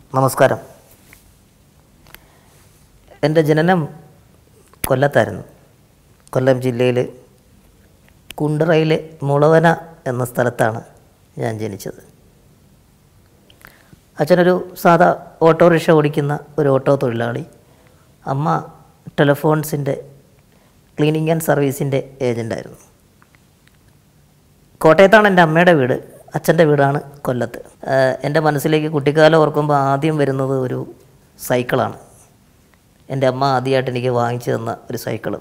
നമസ്കാരം എൻ്റെ ജനനം കൊല്ലത്തായിരുന്നു കൊല്ലം ജില്ലയിൽ കുണ്ടറയിലെ മുളവന എന്ന സ്ഥലത്താണ് ഞാൻ ജനിച്ചത് അച്ഛനൊരു സാധാ ഓട്ടോറിക്ഷ ഓടിക്കുന്ന ഒരു ഓട്ടോ തൊഴിലാളി അമ്മ ടെലിഫോൺസിൻ്റെ ക്ലീനിങ് ആൻഡ് സർവീസിൻ്റെ ഏജൻ്റായിരുന്നു കോട്ടയത്താണ് എൻ്റെ അമ്മയുടെ വീട് അച്ഛൻ്റെ വീടാണ് കൊല്ലത്ത് ഏഹ് എൻ്റെ മനസ്സിലേക്ക് കുട്ടിക്കാലം ഓർക്കുമ്പോൾ ആദ്യം വരുന്നത് ഒരു സൈക്കിളാണ് എൻ്റെ അമ്മ ആദ്യമായിട്ട് എനിക്ക് വാങ്ങിച്ചു തന്ന ഒരു സൈക്കിള്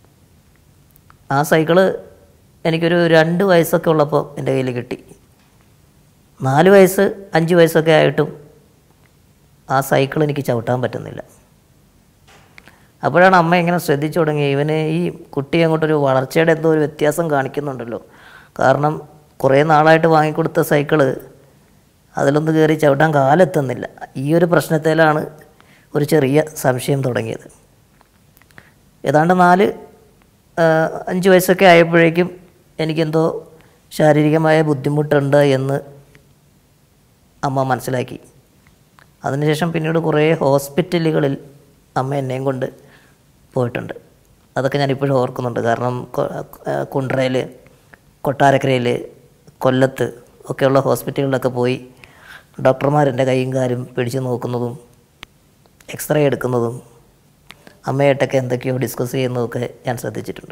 ആ സൈക്കിള് എനിക്കൊരു രണ്ട് വയസ്സൊക്കെ ഉള്ളപ്പോൾ എൻ്റെ കയ്യിൽ കിട്ടി നാല് വയസ്സ് അഞ്ച് വയസ്സൊക്കെ ആയിട്ടും ആ സൈക്കിൾ എനിക്ക് ചവിട്ടാൻ പറ്റുന്നില്ല അപ്പോഴാണ് അമ്മ ഇങ്ങനെ ശ്രദ്ധിച്ചു തുടങ്ങി ഇവന് ഈ കുട്ടി അങ്ങോട്ടൊരു വളർച്ചയുടെ എന്തോ ഒരു വ്യത്യാസം കാണിക്കുന്നുണ്ടല്ലോ കാരണം കുറേ നാളായിട്ട് വാങ്ങിക്കൊടുത്ത സൈക്കിള് അതിലൊന്ന് കയറി ചവിട്ടാൻ കാലെത്തുന്നില്ല ഈ ഒരു പ്രശ്നത്തിലാണ് ഒരു ചെറിയ സംശയം തുടങ്ങിയത് ഏതാണ്ട് നാല് ആ, അഞ്ച് വയസ്സൊക്കെ ആയപ്പോഴേക്കും എനിക്കെന്തോ ശാരീരികമായ ബുദ്ധിമുട്ടുണ്ട് എന്ന് അമ്മ മനസ്സിലാക്കി അതിനുശേഷം പിന്നീട് കുറേ ഹോസ്പിറ്റലുകളിൽ അമ്മ എന്നെയും കൊണ്ട് പോയിട്ടുണ്ട് അതൊക്കെ ഞാൻ ഇപ്പോഴും ഓർക്കുന്നുണ്ട് കാരണം കുണ്ട്രയിൽ കൊട്ടാരക്കരയിൽ കൊല്ലത്ത് ഒക്കെയുള്ള ഹോസ്പിറ്റലുകളിലൊക്കെ പോയി ഡോക്ടർമാരെൻ്റെ കൈയും കാലും പിടിച്ചു നോക്കുന്നതും എക്സ്റേ എടുക്കുന്നതും അമ്മയായിട്ടൊക്കെ എന്തൊക്കെയോ ഡിസ്കസ് ചെയ്യുന്നതൊക്കെ ഞാൻ ശ്രദ്ധിച്ചിട്ടുണ്ട്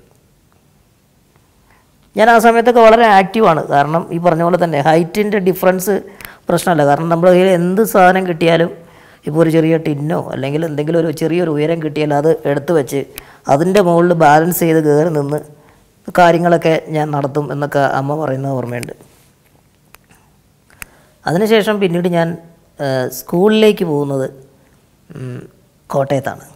ഞാൻ ആ സമയത്തൊക്കെ വളരെ ആക്റ്റീവാണ് കാരണം ഈ പറഞ്ഞ പോലെ തന്നെ ഹൈറ്റിൻ്റെ ഡിഫറൻസ് പ്രശ്നമല്ല കാരണം നമ്മുടെ കയ്യിൽ എന്ത് സാധനം കിട്ടിയാലും ഇപ്പോൾ ഒരു ചെറിയ ടിന്നോ അല്ലെങ്കിൽ എന്തെങ്കിലും ഒരു ചെറിയൊരു ഉയരം കിട്ടിയാൽ അത് എടുത്തു വെച്ച് അതിൻ്റെ മുകളിൽ ബാലൻസ് ചെയ്ത് കയറി നിന്ന് കാര്യങ്ങളൊക്കെ ഞാൻ നടത്തും എന്നൊക്കെ അമ്മ പറയുന്ന ഓർമ്മയുണ്ട് അതിനുശേഷം പിന്നീട് ഞാൻ ആ, സ്കൂളിലേക്ക് പോകുന്നത് ഉം, കോട്ടയത്താണ്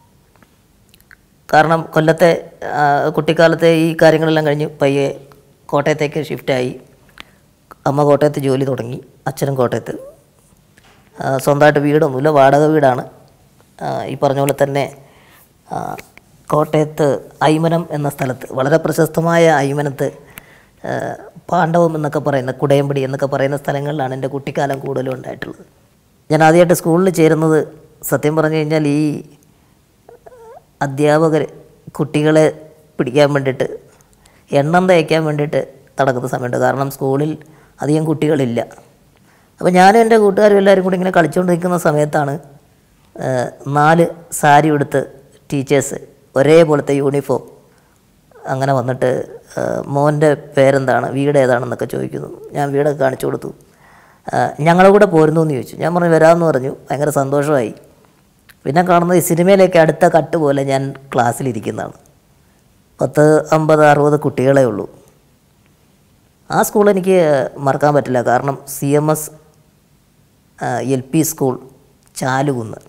കാരണം കൊല്ലത്തെ ആ, കുട്ടിക്കാലത്തെ ഈ കാര്യങ്ങളെല്ലാം കഴിഞ്ഞ് പയ്യെ കോട്ടയത്തേക്ക് ഷിഫ്റ്റായി അമ്മ കോട്ടയത്ത് ജോലി തുടങ്ങി അച്ഛനും കോട്ടയത്ത് ആ, സ്വന്തമായിട്ട് വീടൊന്നുമില്ല വാടക വീടാണ് ആ, ഈ പറഞ്ഞ പോലെ തന്നെ ആ, കോട്ടയത്ത് ഐമനം എന്ന സ്ഥലത്ത് വളരെ പ്രശസ്തമായ ഐമനത്ത് ആ, പാണ്ഡവം എന്നൊക്കെ പറയുന്ന കുടയമ്പടി എന്നൊക്കെ പറയുന്ന സ്ഥലങ്ങളിലാണ് എൻ്റെ കുട്ടിക്കാലം കൂടുതലും ഉണ്ടായിട്ടുള്ളത് ഞാൻ ആദ്യമായിട്ട് സ്കൂളിൽ ചേരുന്നത് സത്യം പറഞ്ഞു കഴിഞ്ഞാൽ ഈ അധ്യാപകർ കുട്ടികളെ പിടിക്കാൻ വേണ്ടിയിട്ട് എണ്ണം തയ്ക്കാൻ വേണ്ടിയിട്ട് നടക്കുന്ന സമയമുണ്ട് കാരണം സ്കൂളിൽ അധികം കുട്ടികളില്ല അപ്പോൾ ഞാനും എൻ്റെ കൂട്ടുകാരും എല്ലാവരും കൂടി ഇങ്ങനെ കളിച്ചുകൊണ്ട് നിൽക്കുന്ന സമയത്താണ് ആ, നാല് സാരി ഉടുത്ത് ടീച്ചേഴ്സ് ഒരേപോലത്തെ യൂണിഫോം അങ്ങനെ വന്നിട്ട് ആ, മോൻ്റെ പേരെന്താണ് വീട് ഏതാണെന്നൊക്കെ ചോദിക്കുന്നു ഞാൻ വീടൊക്കെ കാണിച്ചു കൊടുത്തു ആ, ഞങ്ങളുടെ കൂടെ പോരുന്നു എന്ന് ചോദിച്ചു ഞാൻ പറഞ്ഞു വരാമെന്ന് പറഞ്ഞു ഭയങ്കര സന്തോഷമായി പിന്നെ കാണുന്നത് ഈ സിനിമയിലേക്ക് അടുത്ത കട്ട് പോലെ ഞാൻ ക്ലാസ്സിലിരിക്കുന്നതാണ് പത്ത് അമ്പത് അറുപത് കുട്ടികളേ ഉള്ളൂ ആ സ്കൂൾ എനിക്ക് മറക്കാൻ പറ്റില്ല കാരണം C M S L P school Chalukunnu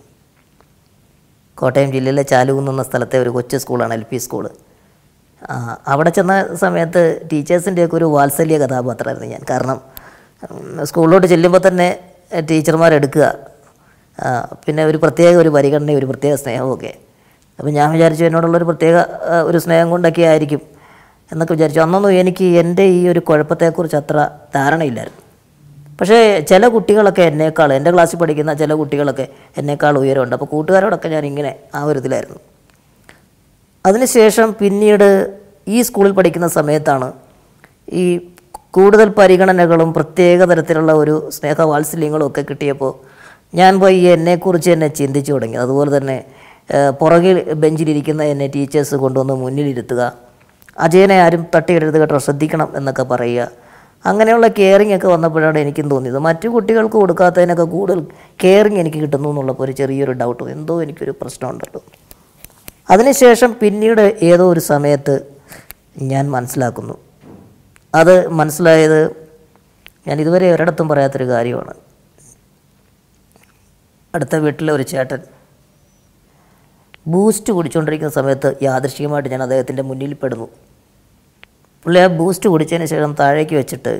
Kottayam ജില്ലയിലെ ചാലുകുന്ന് എന്ന സ്ഥലത്തെ ഒരു കൊച്ചു സ്കൂളാണ് എൽ പി സ്കൂള് ആ, അവിടെ ചെന്ന സമയത്ത് ടീച്ചേഴ്സിൻ്റെയൊക്കെ ഒരു വാത്സല്യ കഥാപാത്രമായിരുന്നു ഞാൻ കാരണം ഉം, സ്കൂളിലോട്ട് ചെല്ലുമ്പോൾ തന്നെ ടീച്ചർമാരെടുക്കുക ആ, പിന്നെ ഒരു പ്രത്യേക ഒരു പരിഗണന ഒരു പ്രത്യേക സ്നേഹമൊക്കെ അപ്പോൾ ഞാൻ വിചാരിച്ചു എന്നോടുള്ളൊരു പ്രത്യേക ആ, ഒരു സ്നേഹം കൊണ്ടൊക്കെ ആയിരിക്കും എന്നൊക്കെ വിചാരിച്ചു അന്നൊന്നും എനിക്ക് എൻ്റെ ഈ ഒരു കുഴപ്പത്തെക്കുറിച്ച് അത്ര ധാരണയില്ലായിരുന്നു പക്ഷേ ചില കുട്ടികളൊക്കെ എന്നേക്കാൾ എൻ്റെ ക്ലാസ്സിൽ പഠിക്കുന്ന ചില കുട്ടികളൊക്കെ എന്നേക്കാൾ ഉയരമുണ്ട് അപ്പോൾ കൂട്ടുകാരോടൊക്കെ ഞാൻ ഇങ്ങനെ ആ ഒരു ഇതിലായിരുന്നു അതിനുശേഷം പിന്നീട് ഈ സ്കൂളിൽ പഠിക്കുന്ന സമയത്താണ് ഈ കൂടുതൽ പരിഗണനകളും പ്രത്യേക തരത്തിലുള്ള ഒരു സ്നേഹവാത്സല്യങ്ങളും ഒക്കെ കിട്ടിയപ്പോൾ ഞാൻ പോയി എന്നെക്കുറിച്ച് എന്നെ ചിന്തിച്ചു തുടങ്ങി അതുപോലെ തന്നെ ഏഹ്, പുറകിൽ ബെഞ്ചിലിരിക്കുന്ന എന്നെ ടീച്ചേഴ്സ് കൊണ്ടുവന്ന് മുന്നിലിരുത്തുക അജയനെ ആരും തട്ടിയിടരുത് കേട്ടോ ശ്രദ്ധിക്കണം എന്നൊക്കെ പറയുക അങ്ങനെയുള്ള കെയറിങ് ഒക്കെ വന്നപ്പോഴാണ് എനിക്കും തോന്നിയത് മറ്റു കുട്ടികൾക്ക് കൊടുക്കാത്തതിനൊക്കെ കൂടുതൽ കെയറിങ് എനിക്ക് കിട്ടുന്നു എന്നുള്ളപ്പോൾ ഒരു ചെറിയൊരു ഡൗട്ട് എന്തോ എനിക്കൊരു പ്രശ്നമുണ്ടല്ലോ അതിനുശേഷം പിന്നീട് ഏതോ ഒരു സമയത്ത് ഞാൻ മനസ്സിലാക്കുന്നു അത് മനസ്സിലായത് ഞാൻ ഇതുവരെ ഒരിടത്തും പറയാത്തൊരു കാര്യമാണ് അടുത്ത വീട്ടിലെ ഒരു ചേട്ടൻ ബൂസ്റ്റ് കുടിച്ചുകൊണ്ടിരിക്കുന്ന സമയത്ത് യാദൃശ്ചികമായിട്ട് ഞാൻ അദ്ദേഹത്തിൻ്റെ മുന്നിൽ പെടുന്നു പുള്ളി ആ ബൂസ്റ്റ് കുടിച്ചതിന് ശേഷം താഴേക്ക് വെച്ചിട്ട്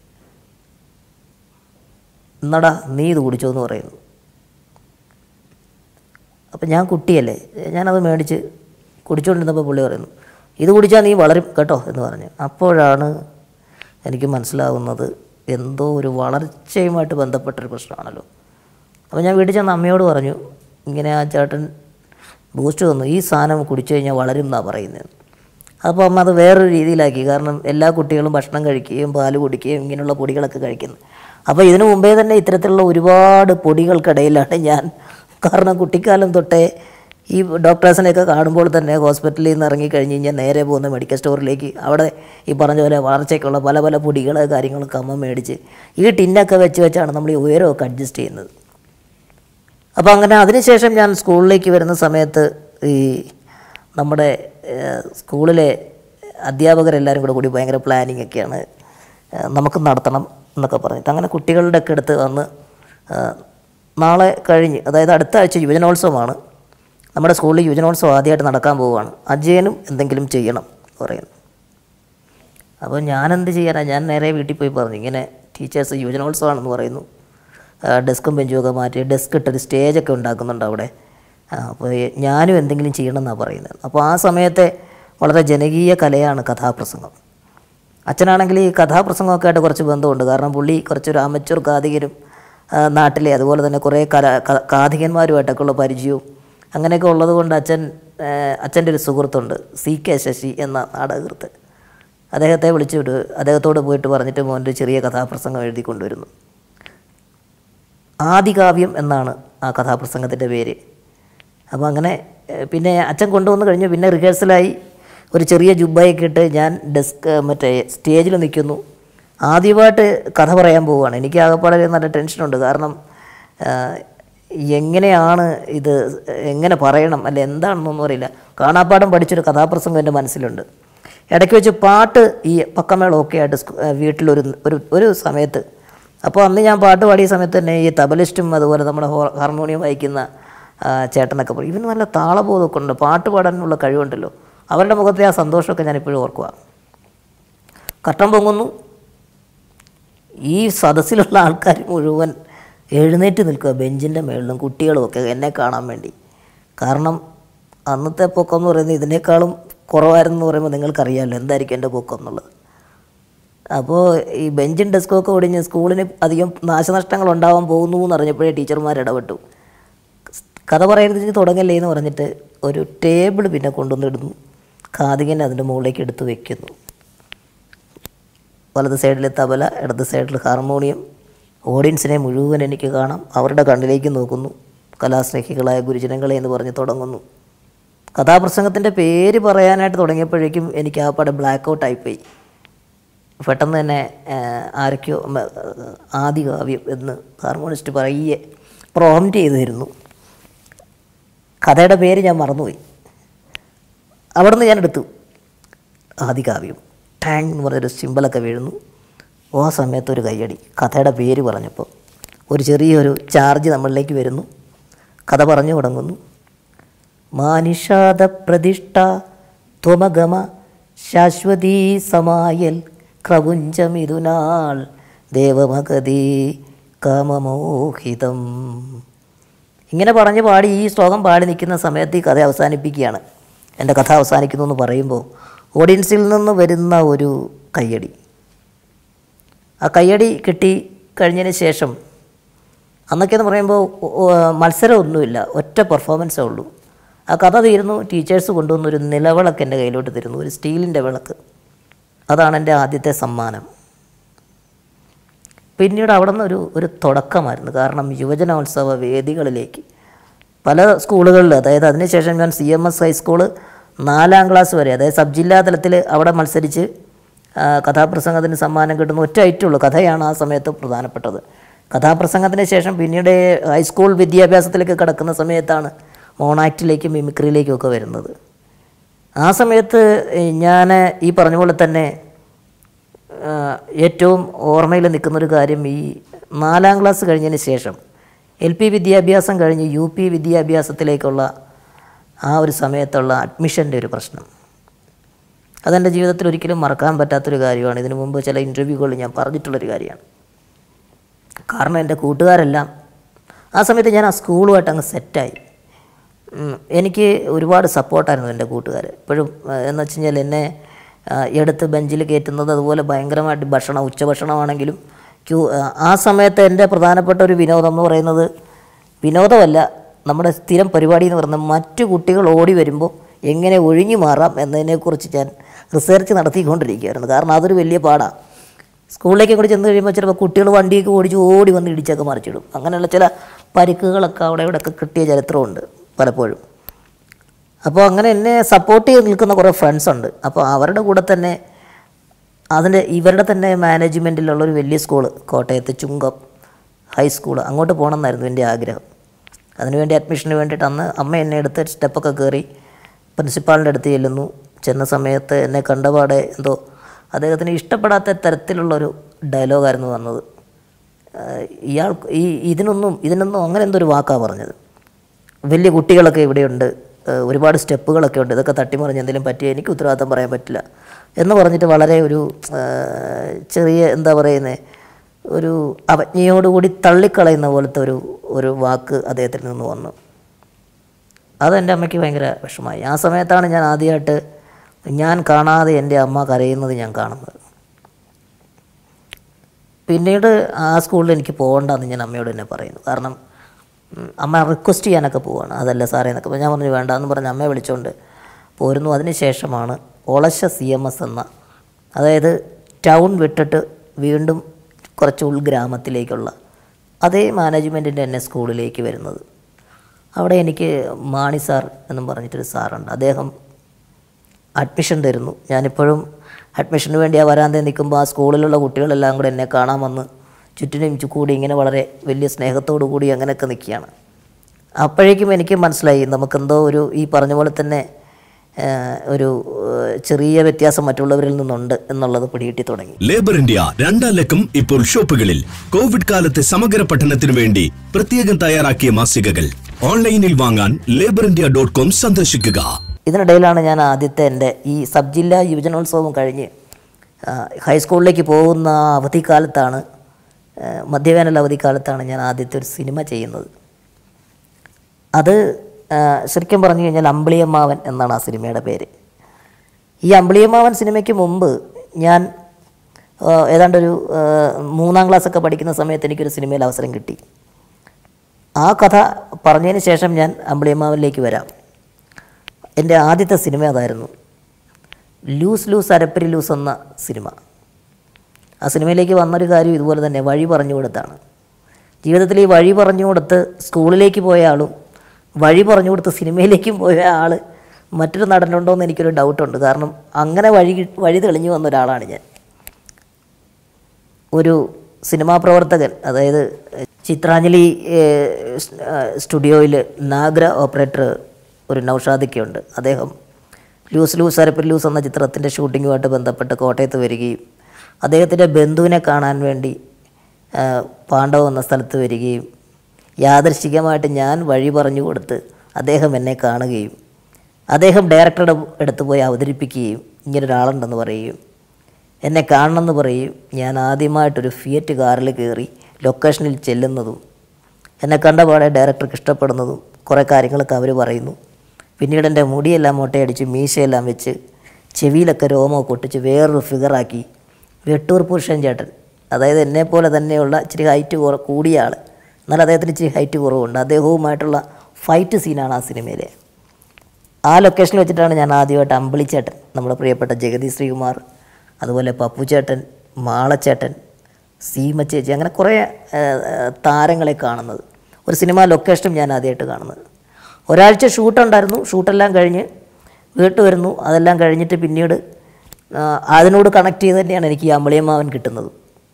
എന്നടാ നീ ഇത് കുടിച്ചോ എന്ന് പറയുന്നു അപ്പം ഞാൻ കുട്ടിയല്ലേ ഞാനത് മേടിച്ച് കുടിച്ചുകൊണ്ടിരുന്നപ്പോൾ പുള്ളി പറയുന്നു ഇത് കുടിച്ചാൽ നീ വളരും കേട്ടോ എന്ന് പറഞ്ഞു അപ്പോഴാണ് എനിക്ക് മനസ്സിലാവുന്നത് എന്തോ ഒരു വളർച്ചയുമായിട്ട് ബന്ധപ്പെട്ടൊരു പ്രശ്നമാണല്ലോ അപ്പോൾ ഞാൻ വീട്ടിൽ ചെന്ന് അമ്മയോട് പറഞ്ഞു ഇങ്ങനെ ആ ചേട്ടൻ ബൂസ്റ്റ് തന്നു ഈ സാധനം കുടിച്ചു കഴിഞ്ഞാൽ വളരും എന്നാണ് പറയുന്നത് അപ്പോൾ അമ്മ അത് വേറൊരു രീതിയിലാക്കി കാരണം എല്ലാ കുട്ടികളും ഭക്ഷണം കഴിക്കുകയും പാല് കുടിക്കുകയും ഇങ്ങനെയുള്ള പൊടികളൊക്കെ കഴിക്കുന്നു അപ്പോൾ ഇതിനു മുമ്പേ തന്നെ ഇത്തരത്തിലുള്ള ഒരുപാട് പൊടികൾക്കിടയിലാണ് ഞാൻ കാരണം കുട്ടിക്കാലം തൊട്ടേ ഈ ഡോക്ടേഴ്സിനെയൊക്കെ കാണുമ്പോൾ തന്നെ ഹോസ്പിറ്റലിൽ നിന്ന് ഇറങ്ങി കഴിഞ്ഞ് കഴിഞ്ഞാൽ നേരെ പോകുന്ന മെഡിക്കൽ സ്റ്റോറിലേക്ക് അവിടെ ഈ പറഞ്ഞ പോലെ വളർച്ചയ്ക്കുള്ള പല പല പൊടികൾ കാര്യങ്ങളൊക്കെ അമ്മ മേടിച്ച് ഈ ടിന്നൊക്കെ വെച്ച് വെച്ചാണ് നമ്മൾ ഈ ഉയരമൊക്കെ അഡ്ജസ്റ്റ് ചെയ്യുന്നത് അപ്പോൾ അങ്ങനെ അതിനുശേഷം ഞാൻ സ്കൂളിലേക്ക് വരുന്ന സമയത്ത് ഈ നമ്മുടെ ഏഹ്, സ്കൂളിലെ അധ്യാപകരെല്ലാവരും കൂടെ കൂടി ഭയങ്കര പ്ലാനിങ് ഒക്കെയാണ് ഏഹ്, നമുക്ക് നടത്തണം എന്നൊക്കെ പറഞ്ഞിട്ട് അങ്ങനെ കുട്ടികളുടെ ഒക്കെ അടുത്ത് വന്ന് ഏഹ്, നാളെ കഴിഞ്ഞ് അതായത് അടുത്ത ആഴ്ച യുവജനോത്സവമാണ് നമ്മുടെ സ്കൂളിൽ യുവജനോത്സവം ആദ്യമായിട്ട് നടക്കാൻ പോവുകയാണ് അജയനും എന്തെങ്കിലും ചെയ്യണം എന്ന് പറയുന്നു അപ്പോൾ ഞാൻ എന്ത് ചെയ്യാനാണ് ഞാൻ നേരെ വീട്ടിൽ പോയി പറഞ്ഞു ഇങ്ങനെ ടീച്ചേഴ്സ് യുവജനോത്സവമാണെന്ന് പറയുന്നു ആ, ഡെസ്കും ബെഞ്ചും ഒക്കെ മാറ്റി ഡെസ്ക് ഇട്ടൊരു സ്റ്റേജൊക്കെ ഉണ്ടാക്കുന്നുണ്ട് അവിടെ ആ, അപ്പോൾ ഈ- ഞാനും എന്തെങ്കിലും ചെയ്യണമെന്നാണ് പറയുന്നത് അപ്പോൾ ആ സമയത്തെ വളരെ ജനകീയ കലയാണ് കഥാപ്രസംഗം അച്ഛനാണെങ്കിൽ ഈ കഥാപ്രസംഗമൊക്കെ ആയിട്ട് കുറച്ച് ബന്ധമുണ്ട് കാരണം പുള്ളി കുറച്ചൊരു അമച്ചൂർ കാതികരും ആ, നാട്ടിലെ അതുപോലെ തന്നെ കുറേ കല ക- കാതികന്മാരുമായിട്ടൊക്കെ ഉള്ള പരിചയവും അങ്ങനെയൊക്കെ ഉള്ളത് കൊണ്ട് അച്ഛൻ ആ, അച്ഛൻ്റെ ഒരു സുഹൃത്തുണ്ട് സി കെ ശശി എന്ന നാടകകൃത്ത് അദ്ദേഹത്തെ വിളിച്ചു വിട്ട് അദ്ദേഹത്തോട് പോയിട്ട് പറഞ്ഞിട്ട് മോൻ്റെ ഒരു ചെറിയ കഥാപ്രസംഗം എഴുതി കൊണ്ടുവരുന്നു ആദികാവ്യം എന്നാണ് ആ കഥാപ്രസംഗത്തിൻ്റെ പേര് അപ്പോൾ അങ്ങനെ ഏഹ്, പിന്നെ അച്ഛൻ കൊണ്ടുവന്ന് കഴിഞ്ഞു പിന്നെ റിഹേഴ്സലായി ഒരു ചെറിയ ജുബ്ബയൊക്കെ ഇട്ട് ഞാൻ ഡെസ്ക് മറ്റേ സ്റ്റേജിൽ നിൽക്കുന്നു ആദ്യമായിട്ട് കഥ പറയാൻ പോവുകയാണ് എനിക്ക് ആകെപ്പാടെ നല്ല ടെൻഷനുണ്ട് കാരണം ആഹ്, എങ്ങനെയാണ് ഇത് എങ്ങനെ പറയണം അല്ല എന്താണെന്നൊന്നും അറിയില്ല കാണാപ്പാടം പഠിച്ചൊരു കഥാപ്രസംഗം എൻ്റെ മനസ്സിലുണ്ട് ഇടയ്ക്ക് വെച്ച് പാട്ട് ഈ പക്കമേളമൊക്കെ ആയിട്ട് സ്കൂ- ഏഹ് വീട്ടിലൊരു ഒരു ഒരു സമയത്ത് അപ്പോൾ അന്ന് ഞാൻ പാട്ട് പാടിയ സമയത്ത് തന്നെ ഈ തബലിസ്റ്റും അതുപോലെ നമ്മുടെ ഹോ- ഹാർമോണിയം വായിക്കുന്ന ആ, ചേട്ടനൊക്കെ പറയും ഇവന് നല്ല താളബോധമൊക്കെ ഉണ്ട് പാട്ട് പാടാനുള്ള കഴിവുണ്ടല്ലോ അവരുടെ മുഖത്തെ ആ സന്തോഷമൊക്കെ ഞാൻ ഇപ്പോഴും ഓർക്കുക കട്ടം പൊങ്ങുന്നു ഈ സദസ്സിലുള്ള ആൾക്കാർ മുഴുവൻ എഴുന്നേറ്റ് നിൽക്കുക ബെഞ്ചിൻ്റെ മേളിലും കുട്ടികളും ഒക്കെ എന്നെ കാണാൻ വേണ്ടി കാരണം അന്നത്തെ പൊക്കം എന്ന് പറയുന്നത് ഇതിനേക്കാളും കുറവായിരുന്നു പറയുമ്പോൾ നിങ്ങൾക്കറിയാമല്ലോ എന്തായിരിക്കും എൻ്റെ പൊക്കം എന്നുള്ളത് അപ്പോൾ ഈ ബെഞ്ചും ഡെസ്കും ഒക്കെ ഒടിഞ്ഞ് സ്കൂളിന് അധികം നാശനഷ്ടങ്ങൾ ഉണ്ടാവാൻ പോകുന്നു എന്ന് അറിഞ്ഞപ്പോഴേ ടീച്ചർമാർ ഇടപെട്ടു കഥ പറയുന്നതിന് തുടങ്ങല്ലേ എന്ന് പറഞ്ഞിട്ട് ഒരു ടേബിൾ പിന്നെ കൊണ്ടുവന്നിടുന്നു കാതികൻ അതിൻ്റെ മുകളിലേക്ക് എടുത്ത് വെക്കുന്നു വലത് സൈഡിൽ തബല ഇടത് സൈഡിൽ ഹാർമോണിയം ഓഡിയൻസിനെ മുഴുവൻ എനിക്ക് കാണാം അവരുടെ കണ്ണിലേക്ക് നോക്കുന്നു കലാസ്നേഹികളായ ഗുരുജനങ്ങളെ എന്ന് പറഞ്ഞ് തുടങ്ങുന്നു കഥാപ്രസംഗത്തിൻ്റെ പേര് പറയാനായിട്ട് തുടങ്ങിയപ്പോഴേക്കും എനിക്ക് ആ പടം ബ്ലാക്ക് ഔട്ട് ആയിപ്പോയി പെട്ടെന്ന് തന്നെ ആ, ആരൊക്കെയോ ഉം, ആദികാവ്യം എന്ന് ഹാർമോണിസ്റ്റ് പറയെ പ്രോംറ്റ് ചെയ്തു തരുന്നു കഥയുടെ പേര് ഞാൻ മറന്നുപോയി അവിടുന്ന് ഞാൻ എടുത്തു ആദികാവ്യം ടാങ് എന്ന് പറഞ്ഞൊരു സിമ്പലൊക്കെ വീഴുന്നു ആ സമയത്ത് ഒരു കയ്യടി കഥയുടെ പേര് പറഞ്ഞപ്പോൾ ഒരു ചെറിയൊരു ചാർജ് നമ്മളിലേക്ക് വരുന്നു കഥ പറഞ്ഞു തുടങ്ങുന്നു മാനിഷാദ പ്രതിഷ്ഠ ത്വമഗമ ശാശ്വതീ സമായൽ ക്രപുഞ്ചമിതുനാൾ ദേവമഗതി കാമമോഹിതം ഇങ്ങനെ പറഞ്ഞ് പാടി ഈ ശ്ലോകം പാടി നിൽക്കുന്ന സമയത്ത് ഈ കഥ അവസാനിപ്പിക്കുകയാണ് എൻ്റെ കഥ അവസാനിക്കുന്നു എന്ന് പറയുമ്പോൾ ഓഡിയൻസിൽ നിന്ന് വരുന്ന ഒരു കയ്യടി ആ കയ്യടി കിട്ടി കഴിഞ്ഞതിന് ശേഷം അന്നൊക്കെ എന്ന് പറയുമ്പോൾ ഒ- ഒ- മത്സരമൊന്നുമില്ല ഒറ്റ പെർഫോമൻസേ ഉള്ളൂ ആ കഥ തീരുന്നു ടീച്ചേഴ്സ് കൊണ്ടുവന്ന ഒരു നിലവിളക്ക് എൻ്റെ കയ്യിലോട്ട് തരുന്നു ഒരു സ്റ്റീലിൻ്റെ വിളക്ക് അതാണ് എൻ്റെ ആദ്യത്തെ സമ്മാനം പിന്നീട് അവിടെ നിന്ന് ഒരു ഒരു തുടക്കമായിരുന്നു കാരണം യുവജനോത്സവ വേദികളിലേക്ക് പല സ്കൂളുകളിൽ അതായത് അതിനുശേഷം ഞാൻ സി എം എസ് ഹൈസ്കൂള് നാലാം ക്ലാസ് വരെ അതായത് സബ് ജില്ലാ തലത്തിൽ അവിടെ മത്സരിച്ച് ആ, കഥാപ്രസംഗത്തിന് സമ്മാനം കിട്ടുന്ന ഒറ്റ ഐറ്റുള്ളൂ കഥയാണ് ആ സമയത്ത് പ്രധാനപ്പെട്ടത് കഥാപ്രസംഗത്തിന് ശേഷം പിന്നീട് ഹൈസ്കൂൾ വിദ്യാഭ്യാസത്തിലേക്ക് കടക്കുന്ന സമയത്താണ് മോണാക്റ്റിലേക്കും മിമിക്രിയിലേക്കും ഒക്കെ വരുന്നത് ആ സമയത്ത് ഞാൻ ഈ പറഞ്ഞ പോലെ തന്നെ ആ, ഏറ്റവും ഓർമ്മയിൽ നിൽക്കുന്നൊരു കാര്യം ഈ നാലാം ക്ലാസ് കഴിഞ്ഞതിന് ശേഷം എൽ പി വിദ്യാഭ്യാസം കഴിഞ്ഞ് യു പി വിദ്യാഭ്യാസത്തിലേക്കുള്ള ആ ഒരു സമയത്തുള്ള അഡ്മിഷൻ്റെ ഒരു പ്രശ്നം അതെൻ്റെ ജീവിതത്തിൽ ഒരിക്കലും മറക്കാൻ പറ്റാത്തൊരു കാര്യമാണ് ഇതിനു മുമ്പ് ചില ഇൻ്റർവ്യൂകളിൽ ഞാൻ പറഞ്ഞിട്ടുള്ളൊരു കാര്യമാണ് കാരണം എൻ്റെ കൂട്ടുകാരെല്ലാം ആ സമയത്ത് ഞാൻ ആ സ്കൂളുമായിട്ട് അങ്ങ് സെറ്റായി ഉം, എനിക്ക് ഒരുപാട് സപ്പോർട്ടായിരുന്നു എൻ്റെ കൂട്ടുകാർ ഇപ്പോഴും ആ, എന്ന് വെച്ച് കഴിഞ്ഞാൽ എന്നെ ആ, എടുത്ത് ബെഞ്ചിൽ കയറ്റുന്നത് അതുപോലെ ഭയങ്കരമായിട്ട് ഭക്ഷണം ഉച്ചഭക്ഷണമാണെങ്കിലും ക്യൂ ആ, ആ സമയത്ത് എൻ്റെ പ്രധാനപ്പെട്ട ഒരു വിനോദം എന്ന് പറയുന്നത് വിനോദമല്ല നമ്മുടെ സ്ഥിരം പരിപാടി എന്ന് പറയുന്നത് മറ്റു കുട്ടികൾ ഓടി വരുമ്പോൾ എങ്ങനെ ഒഴിഞ്ഞു മാറാം എന്നതിനെക്കുറിച്ച് ഞാൻ റിസർച്ച് നടത്തിക്കൊണ്ടിരിക്കുകയായിരുന്നു കാരണം അതൊരു വലിയ പാടാണ് സ്കൂളിലേക്ക് കൂടി ചെന്ന് കഴിയുമ്പോൾ ചിലപ്പോൾ കുട്ടികൾ വണ്ടിയൊക്കെ ഓടിച്ച് ഓടി വന്ന് ഇടിച്ചൊക്കെ മറിച്ചിടും അങ്ങനെയുള്ള ചില പരിക്കുകളൊക്കെ അവിടെ ഇവിടെയൊക്കെ കിട്ടിയ ചരിത്രമുണ്ട് പലപ്പോഴും അപ്പോൾ അങ്ങനെ എന്നെ സപ്പോർട്ട് ചെയ്ത് നിൽക്കുന്ന കുറേ ഫ്രണ്ട്സ് ഉണ്ട് അപ്പോൾ അവരുടെ കൂടെ തന്നെ അതിൻ്റെ ഇവരുടെ തന്നെ മാനേജ്മെൻറ്റിലുള്ള ഒരു വലിയ സ്കൂള് കോട്ടയത്ത് ചുങ്കം ഹൈസ്കൂൾ അങ്ങോട്ട് പോകണമെന്നായിരുന്നു എൻ്റെ ആഗ്രഹം അതിനുവേണ്ടി അഡ്മിഷന് വേണ്ടിയിട്ട് അന്ന് അമ്മ എന്നെ എടുത്ത് സ്റ്റെപ്പൊക്കെ കയറി പ്രിൻസിപ്പാളിൻ്റെ അടുത്ത് ചെല്ലുന്നു ചെന്ന സമയത്ത് എന്നെ കണ്ടപാടെ എന്തോ അദ്ദേഹത്തിന് ഇഷ്ടപ്പെടാത്ത തരത്തിലുള്ളൊരു ഡയലോഗായിരുന്നു വന്നത് ആഹ് ഇയാൾ ഈ ഇതിനൊന്നും ഇതിനൊന്നും അങ്ങനെ എന്തോ ഒരു വാക്കാണ് പറഞ്ഞത് വലിയ കുട്ടികളൊക്കെ ഇവിടെയുണ്ട് ഏഹ് ഒരുപാട് സ്റ്റെപ്പുകളൊക്കെ ഉണ്ട് ഇതൊക്കെ തട്ടിമറിഞ്ഞ് എന്തെങ്കിലും പറ്റിയ എനിക്ക് ഉത്തരവാദിത്തം പറയാൻ പറ്റില്ല എന്ന് പറഞ്ഞിട്ട് വളരെ ഒരു ഏഹ് ചെറിയ എന്താ പറയുന്നത് ഒരു അവജ്ഞയോടുകൂടി തള്ളിക്കളയുന്ന പോലത്തെ ഒരു ഒരു വാക്ക് അദ്ദേഹത്തിൽ നിന്ന് വന്നു അതെൻ്റെ അമ്മയ്ക്ക് ഭയങ്കര വിഷമമായി ആ സമയത്താണ് ഞാൻ ആദ്യമായിട്ട് ഞാൻ കാണാതെ എൻ്റെ അമ്മ കരയുന്നത് ഞാൻ കാണുന്നത് പിന്നീട് ആ സ്കൂളിൽ എനിക്ക് പോകണ്ടെന്ന് ഞാൻ അമ്മയോട് തന്നെ പറയുന്നു കാരണം ഉം, അമ്മ റിക്വസ്റ്റ് ചെയ്യാനൊക്കെ പോവാണ് അതല്ല സാറേ എന്നൊക്കെ അപ്പോൾ ഞാൻ പറഞ്ഞു വേണ്ട എന്ന് പറഞ്ഞ് അമ്മയെ വിളിച്ചുകൊണ്ട് പോരുന്നു അതിന് ശേഷമാണ് ഒളശ സി എം എസ് എന്ന അതായത് ടൗൺ വിട്ടിട്ട് വീണ്ടും കുറച്ച് ഉൾഗ്രാമത്തിലേക്കുള്ള അതേ മാനേജ്മെൻറ്റിൻ്റെ തന്നെ സ്കൂളിലേക്ക് വരുന്നത് അവിടെ എനിക്ക് മാണി സാർ എന്നും പറഞ്ഞിട്ടൊരു സാറുണ്ട് അദ്ദേഹം അഡ്മിഷൻ തരുന്നു ഞാനിപ്പോഴും അഡ്മിഷന് വേണ്ടി ആ വരാതെ നിൽക്കുമ്പോൾ ആ സ്കൂളിലുള്ള കുട്ടികളെല്ലാം കൂടെ എന്നെ കാണാൻ വന്ന് ചുറ്റിനും ചു- കൂടി ഇങ്ങനെ വളരെ വലിയ സ്നേഹത്തോടു കൂടി അങ്ങനെയൊക്കെ നിൽക്കുകയാണ് അപ്പോഴേക്കും എനിക്ക് മനസ്സിലായി നമുക്കെന്തോ ഒരു ഈ പറഞ്ഞ പോലെ തന്നെ ആ, ഒരു ആ, ചെറിയ വ്യത്യാസം മറ്റുള്ളവരിൽ നിന്നുണ്ട് എന്നുള്ളത് പിടികിട്ടി തുടങ്ങി ലേബർ ഇന്ത്യ രണ്ടാം ലക്കം ഇപ്പോൾ ഷോപ്പുകളിൽ കോവിഡ് കാലത്തെ സമഗ്ര പഠനത്തിനു വേണ്ടി പ്രത്യേകം തയ്യാറാക്കിയ മാസികകൾ ഓൺലൈനിൽ വാങ്ങാൻ ലേബർ ഇന്ത്യ ഡോട്ട് കോം സന്ദർശിക്കുക ഇതിനിടയിലാണ് ഞാൻ ആദ്യത്തെ എൻ്റെ ഈ സബ് ജില്ലാ യുവജനോത്സവം കഴിഞ്ഞ് ആ, ഹൈസ്കൂളിലേക്ക് പോകുന്ന ആ അവധിക്കാലത്താണ് ആ, മധ്യവേനൽ അവധിക്കാലത്താണ് ഞാൻ ആദ്യത്തെ ഒരു സിനിമ ചെയ്യുന്നത് അത് ആ, ശരിക്കും പറഞ്ഞു കഴിഞ്ഞാൽ അമ്പിളിയമ്മാവൻ എന്നാണ് ആ സിനിമയുടെ പേര് ഈ അമ്പിളിയമ്മാവൻ സിനിമയ്ക്ക് മുമ്പ് ഞാൻ ആ, ഏതാണ്ടൊരു ആ, മൂന്നാം ക്ലാസ്സൊക്കെ പഠിക്കുന്ന സമയത്ത് എനിക്കൊരു സിനിമയിൽ അവസരം കിട്ടി ആ കഥ പറഞ്ഞതിന് ശേഷം ഞാൻ അമ്പിളിയമ്മാവനിലേക്ക് വരാം എൻ്റെ ആദ്യത്തെ സിനിമ അതായിരുന്നു ലൂസ് ലൂസ് അരപ്പരി ലൂസ് എന്ന സിനിമ ആ സിനിമയിലേക്ക് വന്നൊരു കാര്യം ഇതുപോലെ തന്നെ വഴി പറഞ്ഞു കൊടുത്താണ് ജീവിതത്തിൽ ഈ വഴി പറഞ്ഞു കൊടുത്ത് സ്കൂളിലേക്ക് പോയ ആളും വഴി പറഞ്ഞു കൊടുത്ത് സിനിമയിലേക്കും പോയ ആൾ മറ്റൊരു നടനുണ്ടോ എന്ന് എനിക്കൊരു ഡൗട്ടുണ്ട് കാരണം അങ്ങനെ വഴി കി- വഴി തെളിഞ്ഞു വന്ന ഒരാളാണ് ഞാൻ ഒരു സിനിമാ പ്രവർത്തകൻ അതായത് ചിത്രാഞ്ജലി ഏഹ്, സ്- ആഹ്, സ്റ്റുഡിയോയിൽ നാഗ്ര ഓപ്പറേറ്റർ ഒരു നൗഷാദിക്കുണ്ട് അദ്ദേഹം ലൂസ് ലൂസ് അരപ്പിൽ ലൂസ് എന്ന ചിത്രത്തിൻ്റെ ഷൂട്ടിങ്ങുമായിട്ട് ബന്ധപ്പെട്ട് കോട്ടയത്ത് വരികയും അദ്ദേഹത്തിൻ്റെ ബന്ധുവിനെ കാണാൻ വേണ്ടി ആഹ്, പാണ്ഡവ് എന്ന സ്ഥലത്ത് വരികയും യാദൃശികമായിട്ട് ഞാൻ വഴി പറഞ്ഞു കൊടുത്ത് അദ്ദേഹം എന്നെ കാണുകയും അദ്ദേഹം ഡയറക്ടറുടെ അടുത്ത് പോയി അവതരിപ്പിക്കുകയും ഇങ്ങനൊരാളുണ്ടെന്ന് പറയുകയും എന്നെ കാണണമെന്ന് പറയും ഞാൻ ആദ്യമായിട്ടൊരു ഫിയറ്റ് കാറിൽ കയറി ലൊക്കേഷനിൽ ചെല്ലുന്നതും എന്നെ കണ്ടപാടെ ഡയറക്ടർക്ക് ഇഷ്ടപ്പെടുന്നതും കുറേ കാര്യങ്ങളൊക്കെ അവർ പറയുന്നു പിന്നീട് എൻ്റെ മുടിയെല്ലാം മൊട്ടയടിച്ച് മീശയെല്ലാം വെച്ച് ചെവിയിലൊക്കെ രോമമൊക്കെ ഒട്ടിച്ച് വേറൊരു ഫിഗറാക്കി വെട്ടൂർ പുരുഷൻ ചേട്ടൻ അതായത് എന്നെപ്പോലെ തന്നെയുള്ള ഇച്ചിരി ഹൈറ്റ് കുറ കൂടിയ ആൾ എന്നാൽ അദ്ദേഹത്തിന് ഇച്ചിരി ഹൈറ്റ് കുറവുണ്ട് അദ്ദേഹവുമായിട്ടുള്ള ഫൈറ്റ് സീനാണ് ആ സിനിമയിലെ ആ ലൊക്കേഷനിൽ വെച്ചിട്ടാണ് ഞാൻ ആദ്യമായിട്ട് അമ്പിളിച്ചേട്ടൻ നമ്മുടെ പ്രിയപ്പെട്ട ജഗതി ശ്രീകുമാർ അതുപോലെ പപ്പുചേട്ടൻ മാളച്ചേട്ടൻ സീമ ചേച്ചി അങ്ങനെ കുറേ ആ, ആ, താരങ്ങളെ കാണുന്നത് ഒരു സിനിമ ലൊക്കേഷനും ഞാൻ ആദ്യമായിട്ട് കാണുന്നത് ഒരാഴ്ച ഷൂട്ടുണ്ടായിരുന്നു ഷൂട്ടെല്ലാം കഴിഞ്ഞ് വീട്ട് വരുന്നു അതെല്ലാം കഴിഞ്ഞിട്ട് പിന്നീട് ആ, അതിനോട് കണക്ട് ചെയ്ത് തന്നെയാണ് എനിക്ക് ഈ അമ്പിളിയമ്മാവൻ കിട്ടുന്നത്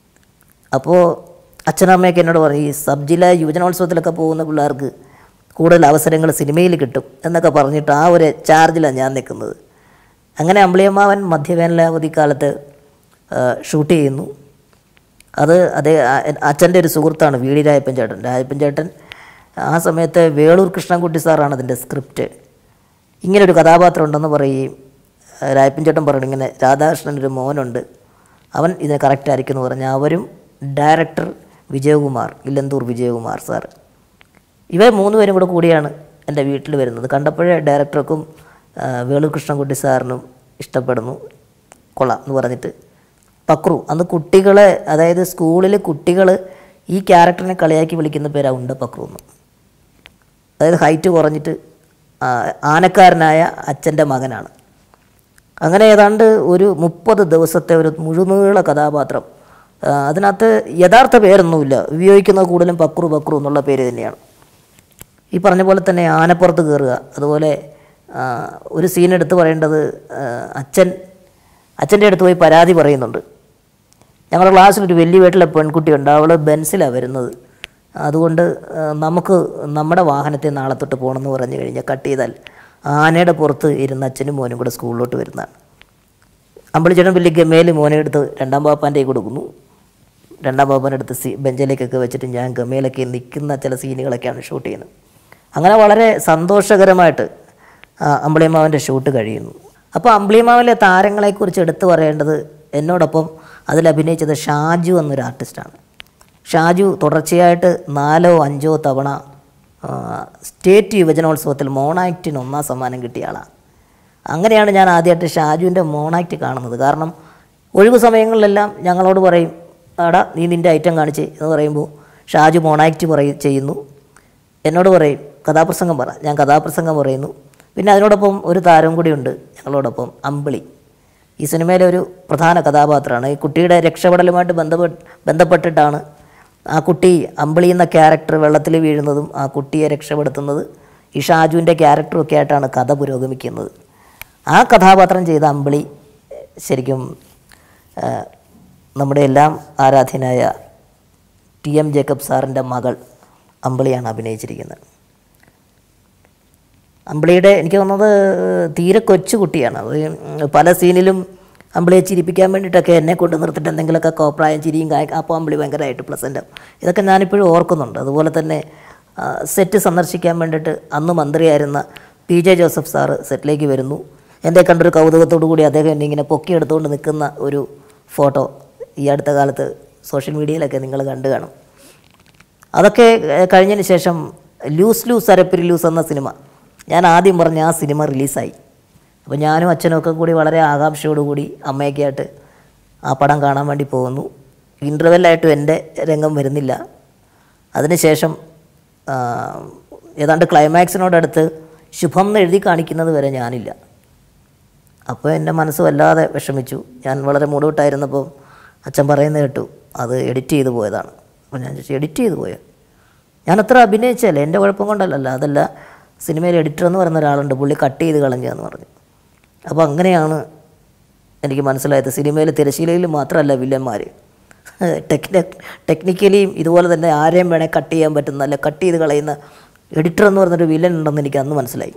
അപ്പോൾ അച്ഛനമ്മയൊക്കെ എന്നോട് പറഞ്ഞു ഈ സബ് ജില്ലാ യുവജനോത്സവത്തിലൊക്കെ പോകുന്ന പിള്ളേർക്ക് കൂടുതൽ അവസരങ്ങൾ സിനിമയിൽ കിട്ടും എന്നൊക്കെ പറഞ്ഞിട്ട് ആ ഒരു ചാർജിലാണ് ഞാൻ നിൽക്കുന്നത് അങ്ങനെ അമ്പിളിയമ്മാവൻ മധ്യവേനലാവധിക്കാലത്ത് ഷൂട്ട് ചെയ്യുന്നു അത് അതേ അച്ഛൻ്റെ ഒരു സുഹൃത്താണ് വി ഡി രായപ്പൻ ചേട്ടൻ രായപ്പൻ ചേട്ടൻ ആ സമയത്ത് വേളൂർ കൃഷ്ണൻകുട്ടി സാറാണ് അതിൻ്റെ സ്ക്രിപ്റ്റ് ഇങ്ങനെ ഒരു കഥാപാത്രം ഉണ്ടെന്ന് പറയുകയും ആ, രായപ്പൻ ചേട്ടൻ പറഞ്ഞു ഇങ്ങനെ രാധാകൃഷ്ണൻ ഒരു മോനുണ്ട് അവൻ ഇതിന് കറക്റ്റ് ആയിരിക്കും എന്ന് പറഞ്ഞാൽ അവരും ഡയറക്ടർ വിജയകുമാർ ഇല്ലന്തൂർ വിജയകുമാർ സാർ ഇവർ മൂന്നുപേരും കൂടെ കൂടിയാണ് എൻ്റെ വീട്ടിൽ വരുന്നത് കണ്ടപ്പോഴേ ഡയറക്ടർക്കും ആ, വേളൂർ കൃഷ്ണൻകുട്ടി സാറിനും ഇഷ്ടപ്പെടുന്നു കൊള്ളാം എന്ന് പറഞ്ഞിട്ട് പക്രു അന്ന് കുട്ടികളെ അതായത് സ്കൂളിൽ കുട്ടികൾ ഈ ക്യാരക്ടറിനെ കളിയാക്കി വിളിക്കുന്ന പേരാ ഉണ്ട പക്രു എന്ന് അതായത് ഹൈറ്റ് കുറഞ്ഞിട്ട് ആ, ആനക്കാരനായ അച്ഛൻ്റെ മകനാണ് അങ്ങനെ ഏതാണ്ട് ഒരു മുപ്പത് ദിവസത്തെ ഒരു മുഴുനീള കഥാപാത്രം ആ, അതിനകത്ത് യഥാർത്ഥ പേരൊന്നുമില്ല ഉപയോഗിക്കുന്നത് കൂടുതലും പക്രു പക്രു എന്നുള്ള പേര് തന്നെയാണ് ഈ പറഞ്ഞ പോലെ തന്നെ ആനപ്പുറത്ത് കയറുക അതുപോലെ ആ, ഒരു സീൻ എടുത്ത് പറയേണ്ടത് ആ, അച്ഛൻ അച്ഛൻ്റെ അടുത്ത് പോയി പരാതി പറയുന്നുണ്ട് ഞങ്ങളുടെ ക്ലാസ്സിലൊരു വലിയ വീട്ടിലെ പെൺകുട്ടിയുണ്ട് അവൾ ബെൻസിലാണ് വരുന്നത് അതുകൊണ്ട് ആ, നമുക്ക് നമ്മുടെ വാഹനത്തിൽ നാളെ തൊട്ട് പോകണമെന്ന് പറഞ്ഞു കഴിഞ്ഞാൽ കട്ട് ചെയ്താൽ ആനയുടെ പുറത്ത് ഇരുന്ന് അച്ഛനും മോനും കൂടെ സ്കൂളിലോട്ട് വരുന്നതാണ് അമ്പളിച്ചേട്ടൻ വലിയ ഗമയിൽ മോനെ എടുത്ത് രണ്ടാം പാപ്പാൻ്റെ കൊടുക്കുന്നു രണ്ടാം പാപ്പാൻ്റെ അടുത്ത് സീ ബെഞ്ചിലേക്കൊക്കെ വെച്ചിട്ട് ഞാൻ ഗമയിലൊക്കെ നിൽക്കുന്ന ചില സീനുകളൊക്കെയാണ് ഷൂട്ട് ചെയ്യുന്നത് അങ്ങനെ വളരെ സന്തോഷകരമായിട്ട് ആ, അമ്പിളിയമ്മാവൻ്റെ ഷൂട്ട് കഴിയുന്നു അപ്പോൾ അമ്പിളിയമ്മാവിലെ താരങ്ങളെക്കുറിച്ച് എടുത്തു പറയേണ്ടത് എന്നോടൊപ്പം അതിൽ അഭിനയിച്ചത് ഷാജു എന്നൊരു ആർട്ടിസ്റ്റാണ് ഷാജു തുടർച്ചയായിട്ട് നാലോ അഞ്ചോ തവണ ആ, സ്റ്റേറ്റ് യുവജനോത്സവത്തിൽ മോണാക്റ്റിന് ഒന്നാം സമ്മാനം കിട്ടിയ ആളാണ് അങ്ങനെയാണ് ഞാൻ ആദ്യമായിട്ട് ഷാജുവിൻ്റെ മോണാക്റ്റ് കാണുന്നത് കാരണം ഒഴിവ് സമയങ്ങളിലെല്ലാം ഞങ്ങളോട് പറയും എടാ നീ നിൻ്റെ ഐറ്റം കാണിച്ച് എന്ന് പറയുമ്പോൾ ഷാജു മോണാക്റ്റ് പറയും ചെയ്യുന്നു എന്നോട് പറയും കഥാപ്രസംഗം പറ ഞാൻ കഥാപ്രസംഗം പറയുന്നു പിന്നെ അതിനോടൊപ്പം ഒരു താരം കൂടിയുണ്ട് ഞങ്ങളോടൊപ്പം അമ്പിളി ഈ സിനിമയിലെ ഒരു പ്രധാന കഥാപാത്രമാണ് ഈ കുട്ടിയുടെ രക്ഷപ്പെടലുമായിട്ട് ബന്ധപ്പെട്ട് ബന്ധപ്പെട്ടിട്ടാണ് ആ കുട്ടി അമ്പിളി എന്ന ക്യാരക്ടർ വെള്ളത്തിൽ വീഴുന്നതും ആ കുട്ടിയെ രക്ഷപ്പെടുത്തുന്നത് ഈ ഷാജുവിൻ്റെ ക്യാരക്ടറും ഒക്കെ ആയിട്ടാണ് കഥ പുരോഗമിക്കുന്നത് ആ കഥാപാത്രം ചെയ്ത അമ്പിളി ശരിക്കും ആ, നമ്മുടെ എല്ലാം ആരാധ്യനായ ടി എം ജേക്കബ് സാറിൻ്റെ മകൾ അമ്പിളിയാണ് അഭിനയിച്ചിരിക്കുന്നത് അമ്പിളിയുടെ എനിക്ക് തോന്നുന്നത് തീരെ കൊച്ചു കുട്ടിയാണ് അത് പല സീനിലും അമ്പിളിയെ ചിരിപ്പിക്കാൻ വേണ്ടിയിട്ടൊക്കെ എന്നെ കൊണ്ട് നിർത്തിയിട്ട് എന്തെങ്കിലുമൊക്കെ കോപ്രായം ചിരിയും കായ അപ്പോൾ അമ്പിളി ഭയങ്കരമായിട്ട് പ്ലസൻ്റ് ഇതൊക്കെ ഞാനിപ്പോഴും ഓർക്കുന്നുണ്ട് അതുപോലെ തന്നെ ആ, സെറ്റ് സന്ദർശിക്കാൻ വേണ്ടിയിട്ട് അന്ന് മന്ത്രിയായിരുന്ന പി ജെ ജോസഫ് സാറ് സെറ്റിലേക്ക് വരുന്നു എൻ്റെ കണ്ടൊരു കൗതുകത്തോടു കൂടി അദ്ദേഹം എന്നെ ഇങ്ങനെ പൊക്കിയെടുത്തുകൊണ്ട് നിൽക്കുന്ന ഒരു ഫോട്ടോ ഈ അടുത്ത കാലത്ത് സോഷ്യൽ മീഡിയയിലൊക്കെ നിങ്ങൾ കണ്ടു കാണും അതൊക്കെ ഏഹ്, കഴിഞ്ഞതിന് ശേഷം ലൂസ് ലൂസ് അരപ്പിരി ലൂസ് എന്ന സിനിമ ഞാൻ ആദ്യം പറഞ്ഞ ആ സിനിമ റിലീസായി അപ്പോൾ ഞാനും അച്ഛനും ഒക്കെ കൂടി വളരെ ആകാംക്ഷയോടുകൂടി അമ്മയൊക്കെ ആയിട്ട് ആ പടം കാണാൻ വേണ്ടി പോകുന്നു ഇൻ്റർവെല്ലായിട്ടും എൻ്റെ രംഗം വരുന്നില്ല അതിനുശേഷം ആ, ഏതാണ്ട് ക്ലൈമാക്സിനോടടുത്ത് ശുഭം എന്ന് എഴുതി കാണിക്കുന്നത് വരെ ഞാനില്ല അപ്പോൾ എൻ്റെ മനസ്സ് വല്ലാതെ വിഷമിച്ചു ഞാൻ വളരെ മൂടുവിട്ടായിരുന്നപ്പോൾ അച്ഛൻ പറയുന്നത് കേട്ടു അത് എഡിറ്റ് ചെയ്ത് പോയതാണ് അപ്പോൾ ഞാൻ ചോദിച്ചു എഡിറ്റ് ചെയ്ത് പോയോ ഞാൻ അത്ര അഭിനയിച്ചല്ലേ എൻ്റെ കുഴപ്പം കൊണ്ടല്ലല്ലോ അതല്ല സിനിമയിൽ എഡിറ്റർ എന്ന് പറയുന്ന ഒരാളുണ്ട് പുള്ളി കട്ട് ചെയ്ത് കളഞ്ഞതെന്ന് പറഞ്ഞു അപ്പോൾ അങ്ങനെയാണ് എനിക്ക് മനസ്സിലായത് സിനിമയിൽ തിരശീലയിൽ മാത്രമല്ല വില്ലന്മാർ ടെക്നി ടെക്നിക്കലിയും ഇതുപോലെ തന്നെ ആരെയും വേണേൽ കട്ട് ചെയ്യാൻ പറ്റുന്ന അല്ല കട്ട് ചെയ്ത് കളയുന്ന എഡിറ്റർ എന്ന് പറഞ്ഞൊരു വില്ലൻ ഉണ്ടെന്ന് എനിക്ക് അന്ന് മനസ്സിലായി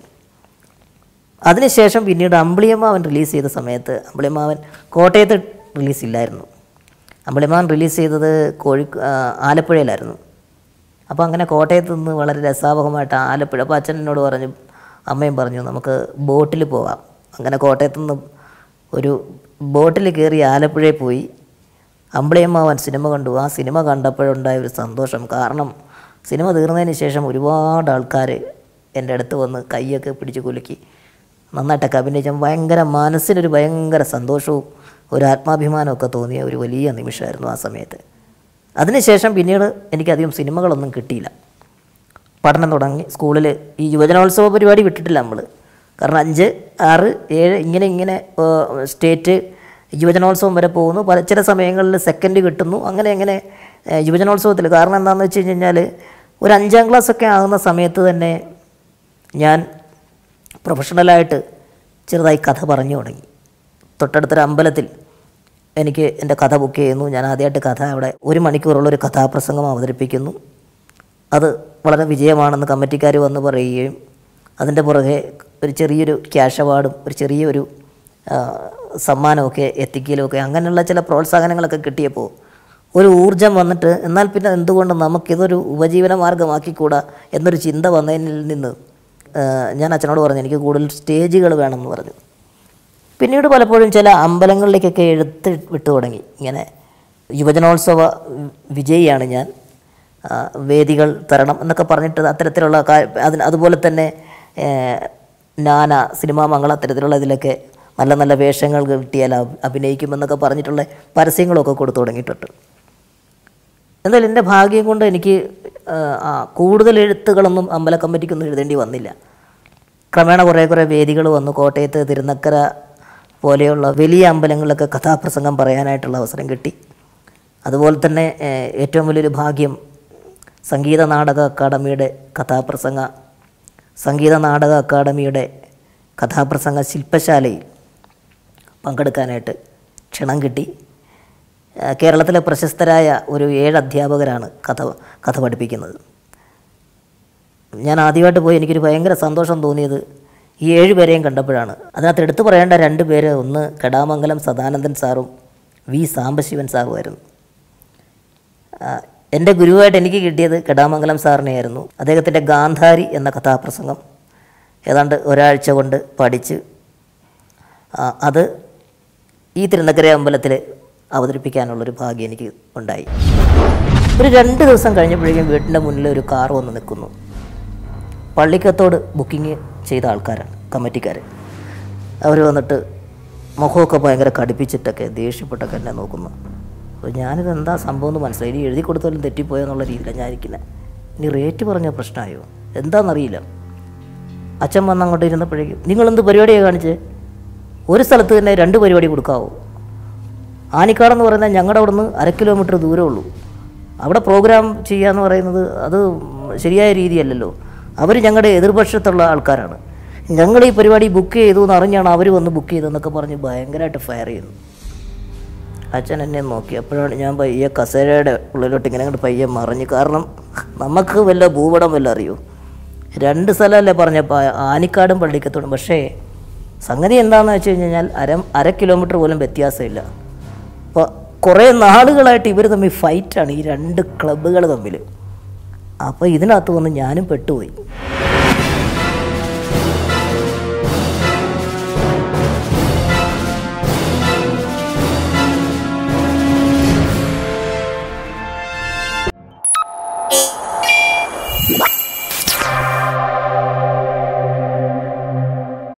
അതിനുശേഷം പിന്നീട് അമ്പിളിയമ്മാവൻ റിലീസ് ചെയ്ത സമയത്ത് അമ്പിളിയമ്മാവൻ കോട്ടയത്ത് റിലീസ് ഇല്ലായിരുന്നു അമ്പിളിയമ്മാവൻ റിലീസ് ചെയ്തത് കോഴി ആ, ആലപ്പുഴയിലായിരുന്നു അപ്പോൾ അങ്ങനെ കോട്ടയത്ത് നിന്ന് വളരെ രസാവഹമായിട്ട് ആലപ്പുഴ അപ്പോൾ അച്ഛൻ എന്നോട് പറഞ്ഞു അമ്മയും പറഞ്ഞു നമുക്ക് ബോട്ടിൽ പോകാം അങ്ങനെ കോട്ടയത്ത് നിന്ന് ഒരു ബോട്ടിൽ കയറി ആലപ്പുഴയിൽ പോയി അമ്പിളിയമ്മാവൻ സിനിമ കണ്ടു ആ സിനിമ കണ്ടപ്പോഴുണ്ടായ ഒരു സന്തോഷം കാരണം സിനിമ തീർന്നതിന് ശേഷം ഒരുപാട് ആൾക്കാർ എൻ്റെ അടുത്ത് വന്ന് കൈയൊക്കെ പിടിച്ച് കുലുക്കി നന്നായിട്ടൊക്കെ അഭിനയിച്ച ഭയങ്കര മനസ്സിനൊരു ഭയങ്കര സന്തോഷവും ഒരു ആത്മാഭിമാനമൊക്കെ തോന്നിയ ഒരു വലിയ നിമിഷമായിരുന്നു ആ സമയത്ത് അതിനുശേഷം പിന്നീട് എനിക്കധികം സിനിമകളൊന്നും കിട്ടിയില്ല പഠനം തുടങ്ങി സ്കൂളിൽ ഈ യുവജനോത്സവ പരിപാടി വിട്ടിട്ടില്ല നമ്മൾ കാരണം അഞ്ച് ആറ് ഏഴ് ഇങ്ങനെ ഇങ്ങനെ ഏഹ്, സ്റ്റേറ്റ് യുവജനോത്സവം വരെ പോകുന്നു പല ചില സമയങ്ങളിൽ സെക്കൻഡ് കിട്ടുന്നു അങ്ങനെ അങ്ങനെ ഏഹ്, യുവജനോത്സവത്തിൽ കാരണം എന്താണെന്ന് വെച്ച് കഴിഞ്ഞാൽ ഒരു അഞ്ചാം ക്ലാസ്സൊക്കെ ആകുന്ന സമയത്ത് തന്നെ ഞാൻ പ്രൊഫഷണലായിട്ട് ചെറുതായി കഥ പറഞ്ഞു തുടങ്ങി തൊട്ടടുത്തൊരു അമ്പലത്തിൽ എനിക്ക് എൻ്റെ കഥ ബുക്ക് ചെയ്യുന്നു ഞാൻ ആദ്യമായിട്ട് കഥ അവിടെ ഒരു മണിക്കൂറുള്ള ഒരു കഥാപ്രസംഗം അവതരിപ്പിക്കുന്നു അത് വളരെ വിജയമാണെന്ന് കമ്മിറ്റിക്കാർ വന്ന് പറയുകയും അതിൻ്റെ പുറകെ ഒരു ചെറിയൊരു ക്യാഷ് അവാർഡും ഒരു ചെറിയൊരു ആ, സമ്മാനമൊക്കെ എത്തിക്കലുമൊക്കെ അങ്ങനെയുള്ള ചില പ്രോത്സാഹനങ്ങളൊക്കെ കിട്ടിയപ്പോൾ ഒരു ഊർജം വന്നിട്ട് എന്നാൽ പിന്നെ എന്തുകൊണ്ട് നമുക്കിതൊരു ഉപജീവന മാർഗമാക്കിക്കൂടാ എന്നൊരു ചിന്ത വന്നതിൽ നിന്ന് ആ, ഞാൻ അച്ഛനോട് പറഞ്ഞു എനിക്ക് കൂടുതൽ സ്റ്റേജുകൾ വേണമെന്ന് പറഞ്ഞു പിന്നീട് പലപ്പോഴും ചില അമ്പലങ്ങളിലേക്കൊക്കെ എഴുത്ത് വിട്ടു തുടങ്ങി ഇങ്ങനെ യുവജനോത്സവ വിജയിയാണ് ഞാൻ ആ, വേദികൾ തരണം എന്നൊക്കെ പറഞ്ഞിട്ട് അത്തരത്തിലുള്ള കാ- അതിന് അതുപോലെ തന്നെ ഏഹ്, നാന സിനിമാ മംഗള അത്തരത്തിലുള്ള ഇതിലൊക്കെ നല്ല നല്ല വേഷങ്ങൾ കിട്ടിയാൽ അഭി- അഭിനയിക്കുമെന്നൊക്കെ പറഞ്ഞിട്ടുള്ള പരസ്യങ്ങളൊക്കെ കൊടുത്തു തുടങ്ങിയിട്ടുണ്ട് എന്തായാലും എൻ്റെ ഭാഗ്യം കൊണ്ട് എനിക്ക് ആ, ആ കൂടുതൽ എഴുത്തുകളൊന്നും അമ്പല കമ്മിറ്റിക്കൊന്നും എഴുതേണ്ടി വന്നില്ല ക്രമേണ കുറേ കുറേ വേദികൾ വന്നു കോട്ടയത്ത് തിരുനക്കര പോലെയുള്ള വലിയ അമ്പലങ്ങളിലൊക്കെ കഥാപ്രസംഗം പറയാനായിട്ടുള്ള അവസരം കിട്ടി അതുപോലെ തന്നെ ഏഹ്, ഏറ്റവും വലിയൊരു ഭാഗ്യം സംഗീത നാടക അക്കാദമിയുടെ കഥാപ്രസംഗ സംഗീത നാടക അക്കാദമിയുടെ കഥാപ്രസംഗ ശില്പശാലയിൽ പങ്കെടുക്കാനായിട്ട് ക്ഷണം കിട്ടി ഏഹ്, കേരളത്തിലെ പ്രശസ്തരായ ഒരു ഏഴ് അധ്യാപകരാണ് കഥ കഥ പഠിപ്പിക്കുന്നത് ഞാൻ ആദ്യമായിട്ട് പോയി എനിക്കൊരു ഭയങ്കര സന്തോഷം തോന്നിയത് ഈ ഏഴ് പേരെയും കണ്ടപ്പോഴാണ് അതിനകത്ത് എടുത്തു പറയേണ്ട രണ്ട് പേര് ഒന്ന് കടാമംഗലം സദാനന്ദൻ സാറും വി സാംബശിവൻ സാറുമായിരുന്നു ആ, എൻ്റെ ഗുരുവായിട്ട് എനിക്ക് കിട്ടിയത് കടാമംഗലം സാറിനെയായിരുന്നു അദ്ദേഹത്തിൻ്റെ ഗാന്ധാരി എന്ന കഥാപ്രസംഗം ഏതാണ്ട് ഒരാഴ്ച കൊണ്ട് പഠിച്ച് ആ, അത് ഈ തിരുനക്കര അമ്പലത്തിൽ അവതരിപ്പിക്കാനുള്ളൊരു ഭാഗ്യം എനിക്ക് ഉണ്ടായി ഒരു രണ്ട് ദിവസം കഴിഞ്ഞപ്പോഴേക്കും വീട്ടിൻ്റെ മുന്നിൽ ഒരു കാർ വന്ന് നിൽക്കുന്നു പള്ളിക്കത്തോട് ബുക്കിംഗ് ചെയ്ത ആൾക്കാരാണ് കമ്മിറ്റിക്കാർ അവർ വന്നിട്ട് മുഖമൊക്കെ ഭയങ്കര കടുപ്പിച്ചിട്ടൊക്കെ ദേഷ്യപ്പെട്ടൊക്കെ എന്നെ നോക്കുന്നു അപ്പോൾ ഞാനിത് എന്താ സംഭവം എന്ന് മനസ്സിലായി ഇനി എഴുതി കൊടുത്താലും തെറ്റിപ്പോയോ എന്നുള്ള രീതിയിലാണ് ഞാൻ ഇരിക്കുന്നത് ഇനി റേറ്റ് പറഞ്ഞ പ്രശ്നമായോ എന്താണെന്നറിയില്ല അച്ഛൻ വന്ന് അങ്ങോട്ട് ഇരുന്നപ്പോഴേക്കും നിങ്ങളെന്ത് പരിപാടിയാണ് കാണിച്ചത് ഒരു സ്ഥലത്ത് തന്നെ രണ്ട് പരിപാടി കൊടുക്കാവോ ആനിക്കാടെന്ന് പറയുന്നത് ഞങ്ങളുടെ അവിടെ നിന്ന് അര കിലോമീറ്റർ ദൂരമേ ഉള്ളൂ അവിടെ പ്രോഗ്രാം ചെയ്യാന്ന് പറയുന്നത് അത് ശരിയായ രീതിയല്ലല്ലോ അവർ ഞങ്ങളുടെ എതിർപക്ഷത്തുള്ള ആൾക്കാരാണ് ഞങ്ങൾ ഈ പരിപാടി ബുക്ക് ചെയ്തു എന്ന് അറിഞ്ഞാണ് അവർ വന്ന് ബുക്ക് ചെയ്തതെന്നൊക്കെ പറഞ്ഞ് ഭയങ്കരമായിട്ട് ഫയർ ചെയ്യുന്നു അച്ഛൻ എന്നെ നോക്കി അപ്പോഴാണ് ഞാൻ പയ്യെ കസേരയുടെ ഉള്ളിലോട്ട് ഇങ്ങനെ അങ്ങോട്ട് പയ്യെ മറിഞ്ഞു കാരണം നമുക്ക് വല്ല ഭൂപടം വല്ല അറിയോ രണ്ട് സ്ഥലമല്ലേ പറഞ്ഞപ്പോൾ ആനിക്കാടും പള്ളിക്കത്തോടും പക്ഷേ സംഗതി എന്താണെന്ന് വെച്ച് കഴിഞ്ഞാൽ അര അര കിലോമീറ്റർ പോലും വ്യത്യാസമില്ല അപ്പോൾ കുറേ നാളുകളായിട്ട് ഇവർ തമ്മിൽ ഫൈറ്റാണ് ഈ രണ്ട് ക്ലബ്ബുകൾ തമ്മിൽ അപ്പോൾ ഇതിനകത്ത് വന്ന് ഞാനും പെട്ടുപോയി